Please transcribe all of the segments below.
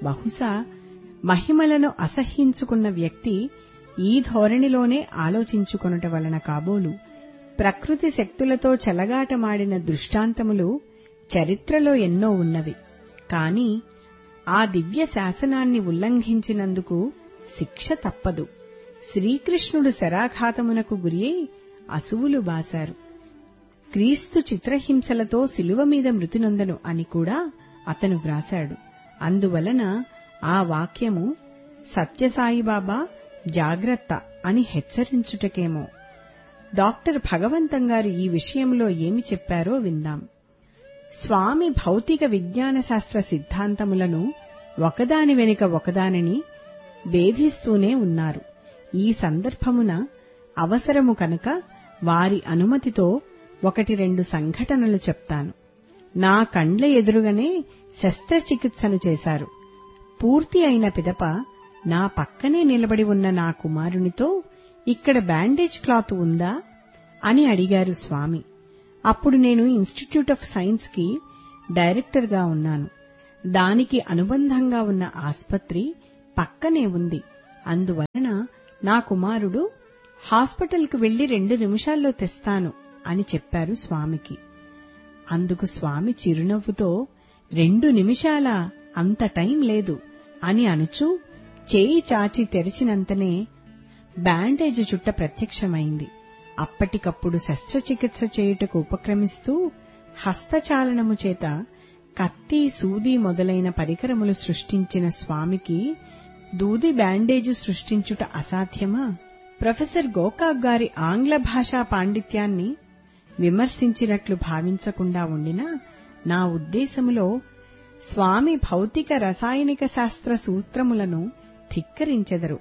బహుశా మహిమలను అసహ్యించుకున్న వ్యక్తి ఈ ధోరణిలోనే ఆలోచించుకొనుట వలన కాబోలు ప్రకృతి శక్తులతో చెలగాటమాడిన దృష్టాంతములు చరిత్రలో ఎన్నో ఉన్నవి కాని ఆ దివ్య శాసనాన్ని ఉల్లంఘించినందుకు శిక్ష తప్పదు శ్రీకృష్ణుడు శరాఘాతమునకు గురియై అసువులు బాశారు క్రీస్తు చిత్రహింసలతో శిలువ మీద మృతినొందను అని కూడా అతను వ్రాశాడు అందువలన ఆ వాక్యము సత్యసాయిబాబా జాగ్రత్త అని హెచ్చరించుటకేమో డాక్టర్ భగవంతం గారు ఈ విషయంలో ఏమి చెప్పారో విందాం స్వామి భౌతిక విజ్ఞాన శాస్త్ర సిద్ధాంతములను ఒకదాని వెనుక ఒకదానిని భేదిస్తూనే ఉన్నారు ఈ సందర్భమున అవసరము కనుక వారి అనుమతితో ఒకటి రెండు సంఘటనలు చెప్తాను నా కండ్ల ఎదురుగానే శస్త్రచికిత్సను చేశారు పూర్తి అయిన పిదప నా పక్కనే నిలబడి ఉన్న నా కుమారునితో ఇక్కడ బ్యాండేజ్ క్లాత్ ఉందా అని అడిగారు స్వామి అప్పుడు నేను ఇన్స్టిట్యూట్ ఆఫ్ సైన్స్ కి డైరెక్టర్గా ఉన్నాను దానికి అనుబంధంగా ఉన్న ఆస్పత్రి పక్కనే ఉంది అందువలన నా కుమారుడు హాస్పిటల్కు వెళ్లి రెండు నిమిషాల్లో తెస్తాను అని చెప్పారు స్వామికి అందుకు స్వామి చిరునవ్వుతో రెండు నిమిషాల అంత టైం లేదు అని అనుచూ చేయి చాచి తెరిచినంతనే బ్యాండేజ్ చుట్ట ప్రత్యక్షమైంది అప్పటికప్పుడు శస్త్రచికిత్స చేయుటకు ఉపక్రమిస్తూ హస్తచాలనము చేత కత్తి సూది మొదలైన పరికరములు సృష్టించిన స్వామికి దూది బ్యాండేజు సృష్టించుట అసాధ్యమా ప్రొఫెసర్ గోకాక్ గారి ఆంగ్ల భాషా పాండిత్యాన్ని విమర్శించినట్లు భావించకుండా ఉండినా నా ఉద్దేశములో స్వామి భౌతిక రసాయనిక శాస్త్ర సూత్రములను ధిక్కరించెదరు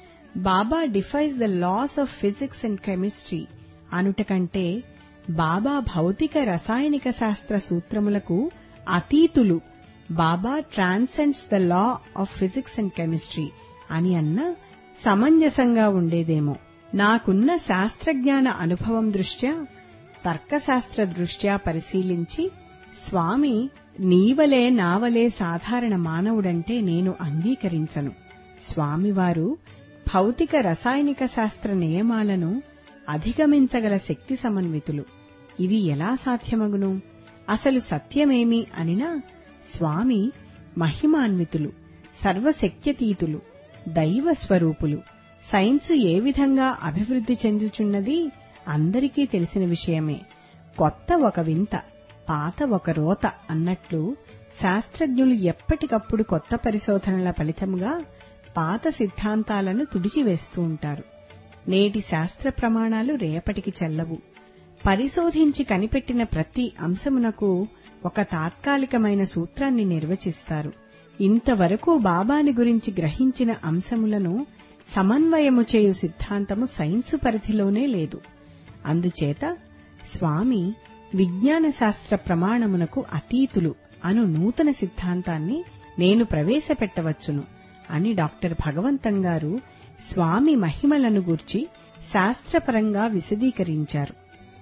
Baba defies the laws of physics and chemistry అనుట కంటే బాబా భౌతిక రసాయనిక శాస్త్ర సూత్రములకు అతీతులు Baba transcends the law of physics and chemistry అని అన్న సమంజసంగా ఉండేదేమో నాకున్న శాస్త్రజ్ఞాన అనుభవం దృష్ట్యా తర్కశాస్త్ర దృష్ట్యా పరిశీలించి స్వామి నీవలే నావలే సాధారణ మానవుడంటే నేను అంగీకరించను స్వామివారు భౌతిక రసాయనిక శాస్త్ర నియమాలను అధిగమించగల శక్తి సమన్వితులు ఇది ఎలా సాధ్యమగును అసలు సత్యమేమి అనినా స్వామి మహిమాన్వితులు సర్వశక్త్యతీతులు దైవ స్వరూపులు సైన్సు ఏ విధంగా అభివృద్ధి చెందుచున్నది అందరికీ తెలిసిన విషయమే కొత్త ఒక వింత పాత ఒక రోత అన్నట్లు శాస్త్రజ్ఞులు ఎప్పటికప్పుడు కొత్త పరిశోధనల ఫలితముగా పాత సిద్ధాంతాలను తుడిచివేస్తూ ఉంటారు నేటి శాస్త్ర ప్రమాణాలు రేపటికి చెల్లవు పరిశోధించి కనిపెట్టిన ప్రతి అంశమునకు ఒక తాత్కాలికమైన సూత్రాన్ని నిర్వచిస్తారు ఇంతవరకు బాబాని గురించి గ్రహించిన అంశములను సమన్వయము చేయు సిద్ధాంతము సైన్సు పరిధిలోనే లేదు అందుచేత స్వామి విజ్ఞాన శాస్త్ర ప్రమాణమునకు అతీతులు అను నూతన సిద్ధాంతాన్ని నేను ప్రవేశపెట్టవచ్చును అని డాక్టర్ భగవంతం గారు స్వామి మహిమలను గూర్చి శాస్త్రపరంగా విశదీకరించారు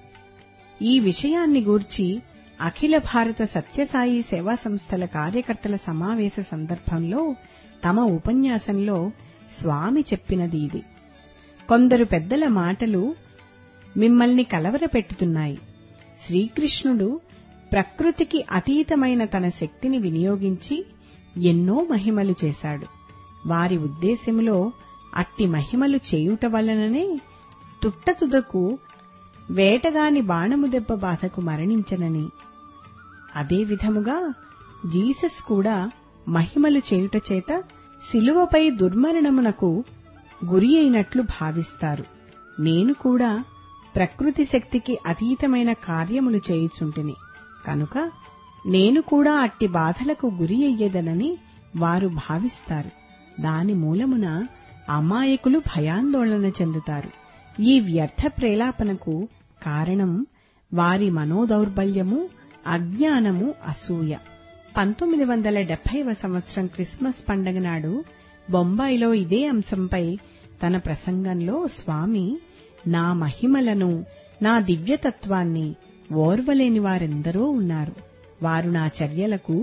ఈ విషయాన్ని గూర్చి అఖిల భారత సత్యసాయి సేవా సంస్థల కార్యకర్తల సమావేశ సందర్భంలో తమ ఉపన్యాసంలో స్వామి చెప్పినది ఇది కొందరు పెద్దల మాటలు మిమ్మల్ని కలవరపెట్టుతున్నాయి శ్రీకృష్ణుడు ప్రకృతికి అతీతమైన తన శక్తిని వినియోగించి ఎన్నో మహిమలు చేశాడు వారి ఉద్దేశములో అట్టి మహిమలు చేయుట వలననే తుట్టతుదకు వేటగాని బాణము దెబ్బ బాధకు మరణించనని అదే విధముగా జీసస్ కూడా మహిమలు చేయుట చేత శిలువపై దుర్మరణమునకు గురి అయినట్లు భావిస్తారు నేను కూడా ప్రకృతి శక్తికి అతీతమైన కార్యములు చేయుచుంటిని కనుక నేను కూడా అట్టి బాధలకు గురి అయ్యేదనని వారు భావిస్తారు దాని మూలమున అమాయకులు భయాందోళన చెందుతారు ఈ వ్యర్థ ప్రేలాపనకు కారణం వారి మనోదౌర్బల్యము అజ్ఞానము అసూయ పంతొమ్మిది వందల డెబ్బైవ సంవత్సరం క్రిస్మస్ పండగ నాడు బొంబాయిలో ఇదే అంశంపై తన ప్రసంగంలో స్వామి నా మహిమలను నా దివ్యతత్వాన్ని ఓర్వలేని వారెందరో ఉన్నారు వారు నా చర్యలకు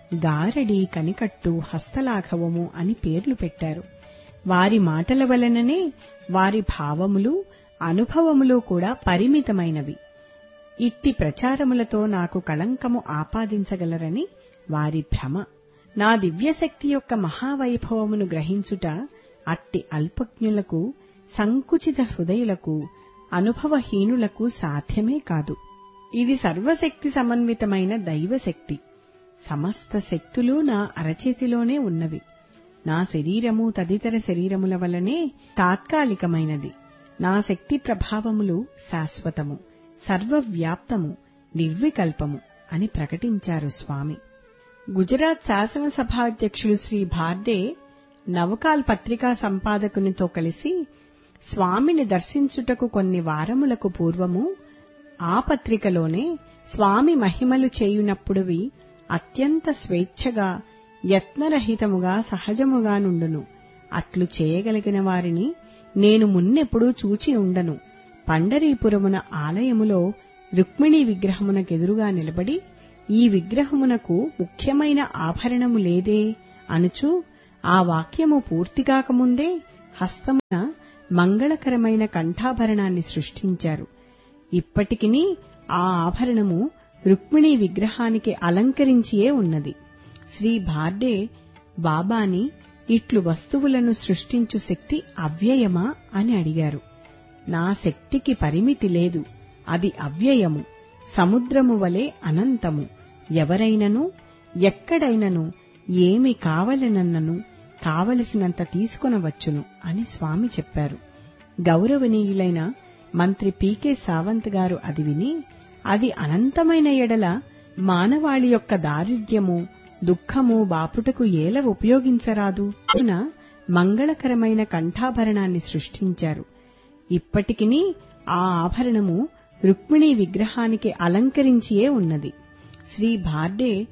గారడి కనికట్టు హస్తలాఘవము అని పేర్లు పెట్టారు వారి మాటల వలననే వారి భావములు అనుభవములు కూడా పరిమితమైనవి ఇట్టి ప్రచారములతో నాకు కళంకము ఆపాదించగలరని వారి భ్రమ నా దివ్యశక్తి యొక్క మహావైభవమును గ్రహించుట అట్టి అల్పజ్ఞులకు సంకుచిత హృదయులకు అనుభవహీనులకు సాధ్యమే కాదు ఇది సర్వశక్తి సమన్వితమైన దైవశక్తి సమస్త శక్తులు నా అరచేతిలోనే ఉన్నవి నా శరీరము తదితర శరీరముల వలనే తాత్కాలికమైనది నా శక్తి ప్రభావములు శాశ్వతము సర్వవ్యాప్తము నిర్వికల్పము అని ప్రకటించారు స్వామి గుజరాత్ శాసనసభాధ్యక్షులు శ్రీ భార్డే నవకాల్ పత్రికా సంపాదకునితో కలిసి స్వామిని దర్శించుటకు కొన్ని వారములకు పూర్వము ఆ పత్రికలోనే స్వామి మహిమలు చేయునప్పుడువి అత్యంత స్వేచ్ఛగా యత్నరహితముగా సహజముగా నుండును అట్లు చేయగలిగిన వారిని నేను మున్నెప్పుడూ చూచి ఉండను పండరీపురమున ఆలయములో రుక్మిణీ విగ్రహమునకెదురుగా నిలబడి ఈ విగ్రహమునకు ముఖ్యమైన ఆభరణము లేదే అనుచు ఆ వాక్యము పూర్తికాకముందే హస్తమున మంగళకరమైన కంఠాభరణాన్ని సృష్టించారు ఇప్పటికిని ఆ ఆభరణము రుక్మిణీ విగ్రహానికి అలంకరించియే ఉన్నది శ్రీ భార్డే బాబాని ఇట్లు వస్తువులను సృష్టించు శక్తి అవ్యయమా అని అడిగారు నా శక్తికి పరిమితి లేదు అది అవ్యయము సముద్రము వలె అనంతము ఎవరైనను ఎక్కడైనను ఏమి కావలనన్నను కావలసినంత తీసుకొనవచ్చును అని స్వామి చెప్పారు గౌరవనీయులైన మంత్రి పీకే సావంత్ గారు అది విని అది అనంతమైన ఎడల మానవాళి యొక్క దారిద్ర్యము దుఃఖము బాపుటకు ఏల ఉపయోగించరాదు కావున మంగళకరమైన కంఠాభరణాన్ని సృష్టించారు ఇప్పటికిని ఆ ఆభరణము రుక్మిణీ విగ్రహానికి అలంకరించియే ఉన్నది శ్రీ భార్డే